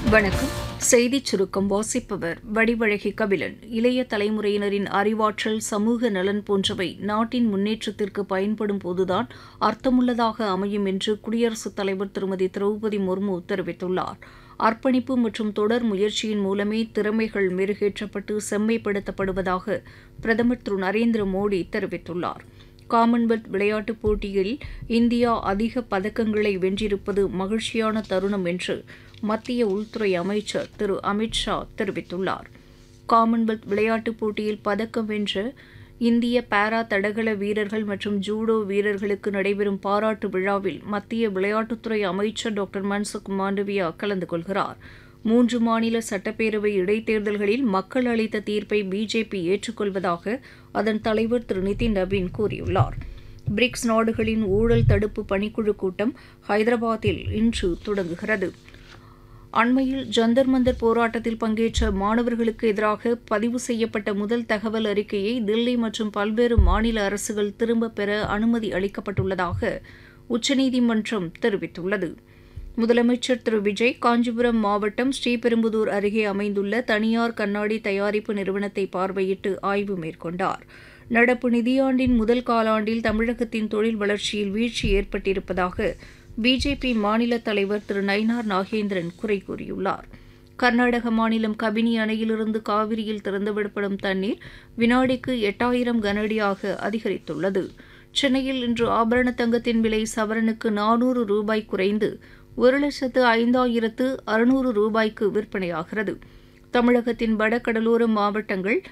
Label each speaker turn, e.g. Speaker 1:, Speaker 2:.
Speaker 1: வணக்கம் செய்திச் சுருக்கம் வாசிப்பவர் வடிவழகி கபிலன் இளைய தலைமுறையினரின் அறிவாற்றல் சமூக நலன் போன்றவை நாட்டின் முன்னேற்றத்திற்கு பயன்படும் போதுதான் அர்த்தமுள்ளதாக அமையும் என்று குடியரசுத் தலைவர் திருமதி திரௌபதி முர்மு தெரிவித்துள்ளார் அர்ப்பணிப்பு மற்றும் தொடர் முயற்சியின் மூலமே திறமைகள் மெருகேற்றப்பட்டு செம்மைப்படுத்தப்படுவதாக பிரதமர் திரு நரேந்திர மோடி தெரிவித்துள்ளார் காமன்வெல்த் விளையாட்டுப் போட்டியில் இந்தியா அதிக பதக்கங்களை வென்றிருப்பது மகிழ்ச்சியான தருணம் என்று மத்திய உள்துறை அமைச்சர் திரு அமித் ஷா தெரிவித்துள்ளார் காமன்வெல்த் விளையாட்டுப் போட்டியில் பதக்கம் வென்ற இந்திய பாரா தடகள வீரர்கள் மற்றும் ஜூடோ வீரர்களுக்கு நடைபெறும் பாராட்டு விழாவில் மத்திய விளையாட்டுத்துறை அமைச்சர் டாக்டர் மன்சுக் மாண்டவியா கலந்து கொள்கிறார் மூன்று மாநில சட்டப்பேரவை இடைத்தேர்தல்களில் மக்கள் அளித்த தீர்ப்பை பிஜேபி ஏற்றுக்கொள்வதாக அதன் தலைவர் திரு நிதின் நவீன் கூறியுள்ளார் பிரிக்ஸ் நாடுகளின் ஊழல் தடுப்பு பணிக்குழு கூட்டம் ஹைதராபாத்தில் இன்று தொடங்குகிறது அண்மையில் ஜந்தர் மந்தர் போராட்டத்தில் பங்கேற்ற மாணவர்களுக்கு எதிராக பதிவு செய்யப்பட்ட முதல் தகவல் அறிக்கையை தில்லி மற்றும் பல்வேறு மாநில அரசுகள் திரும்பப் பெற அனுமதி அளிக்கப்பட்டுள்ளதாக உச்சநீதிமன்றம் தெரிவித்துள்ளது முதலமைச்சர் திரு விஜய் காஞ்சிபுரம் மாவட்டம் ஸ்ரீபெரும்புதூர் அருகே அமைந்துள்ள தனியார் கண்ணாடி தயாரிப்பு நிறுவனத்தை பார்வையிட்டு ஆய்வு மேற்கொண்டார் நடப்பு நிதியாண்டின் முதல் காலாண்டில் தமிழகத்தின் தொழில் வளர்ச்சியில் வீழ்ச்சி ஏற்பட்டிருப்பதாக பிஜேபி மாநில தலைவர் திரு நயினார் நாகேந்திரன் குறை கூறியுள்ளார் கர்நாடக மாநிலம் கபினி அணையிலிருந்து காவிரியில் திறந்துவிடப்படும் தண்ணீர் வினாடிக்கு எட்டாயிரம் கனஅடியாக அதிகரித்துள்ளது சென்னையில் இன்று ஆபரண தங்கத்தின் விலை சவரனுக்கு நானூறு ரூபாய் குறைந்து ஒரு லட்சத்து ஐந்தாயிரத்து அறுநூறு ரூபாய்க்கு விற்பனையாகிறது தமிழகத்தின் வடகடலோர மாவட்டங்கள்